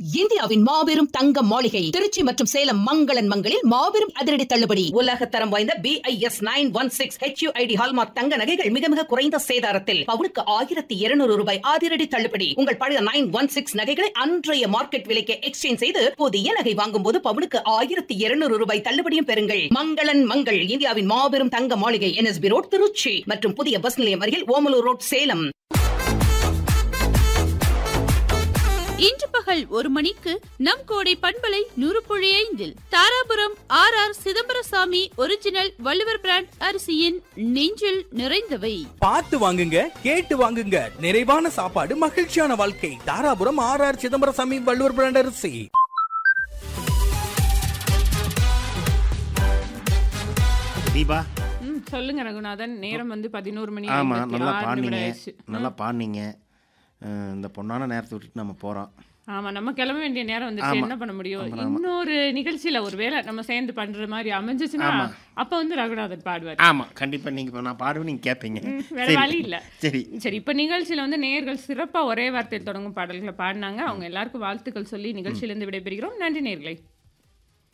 இந்தியாவின் மாபெரும் தங்க மாளிகை திருச்சி மற்றும் சேலம் மங்களன் மங்களில் மாபெரும் அதிரடி தள்ளுபடி உலக தரம் வாய்ந்த B I S nine one six HUID hallmark தங்க நகைகள் மிக மிக குறைந்த சேதாரத்தில் பவுனுக்கு ஆயிரத்தி இருநூறு ரூபாய் அதிரடி தள்ளுபடி உங்கள் பழைய நைன் ஒன் சிக்ஸ் நகைகளை அன்றைய மார்க்கெட் விலைக்கு எக்ஸ்சேஞ்ச் செய்து புதிய நகை வாங்கும் போது பவுனுக்கு ஆயிரத்தி இருநூறு ரூபாய் தள்ளுபடியும் பெறுங்கள் மங்களன் மங்கள் இந்தியாவின் மாபெரும் தங்க மாளிகை என்எஸ்பி ரோட் திருச்சி மற்றும் புதிய பஸ் நிலையம் அருகில் ஓமலூர் ரோட் சேலம் இன்று பகல் ஒரு மணிக்கு நம் கோடை பண்பலை நூறு புள்ளி ஐந்தில் Dharapuram R R Chidambarasamy original Valluvar brand அரிசியின் நெஞ்சில் நிறைந்தவை பார்த்து வாங்குங்க கேட்டு வாங்குங்க நிறைவான சாப்பாடு மகிழ்ச்சியான வாழ்க்கை Dharapuram R R Chidambarasamy Valluvar brand அரிசி தீபா ம் சொல்லுங்க ரகுநாதன் நேரம் வந்து பதினோரு மணி ஆமா ஐம்பத்தி நல்லா ஆறு நிமிடம் பாடினீங்க ஆயிடுச்சு. நல்லா பாடினீங்க அஹ், இந்த பொண்ணான நேரத்தை விட்டுட்டு நம்ம போறோம் ஆமா நம்ம கிளம்ப வேண்டிய நேரம் வந்துச்சு ஆமா. என்ன பண்ண முடியும் ஆமா, ஆமா. இன்னொரு நிகழ்ச்சியில ஒரு வேளை நம்ம சேர்ந்து பண்ற மாதிரி அமைஞ்சிச்சுன்னா ஆமா. அப்ப வந்து ரகுநாதன் பாடுவார் ஆமா கண்டிப்பா நீங்க இப்ப நான் பாடுவேன் நீங்க கேட்பீங்க ம், வேற சரி. வழி இல்ல சரி சரி இப்ப நிகழ்ச்சியில வந்து நேயர்கள் சிறப்பா ஒரே வார்த்தையில் தொடங்கும் பாடல்களை பாடினாங்க அவங்க எல்லாருக்கும் வாழ்த்துக்கள் சொல்லி நிகழ்ச்சியிலிருந்து விடைபெறுகிறோம் நன்றி நேயர்களே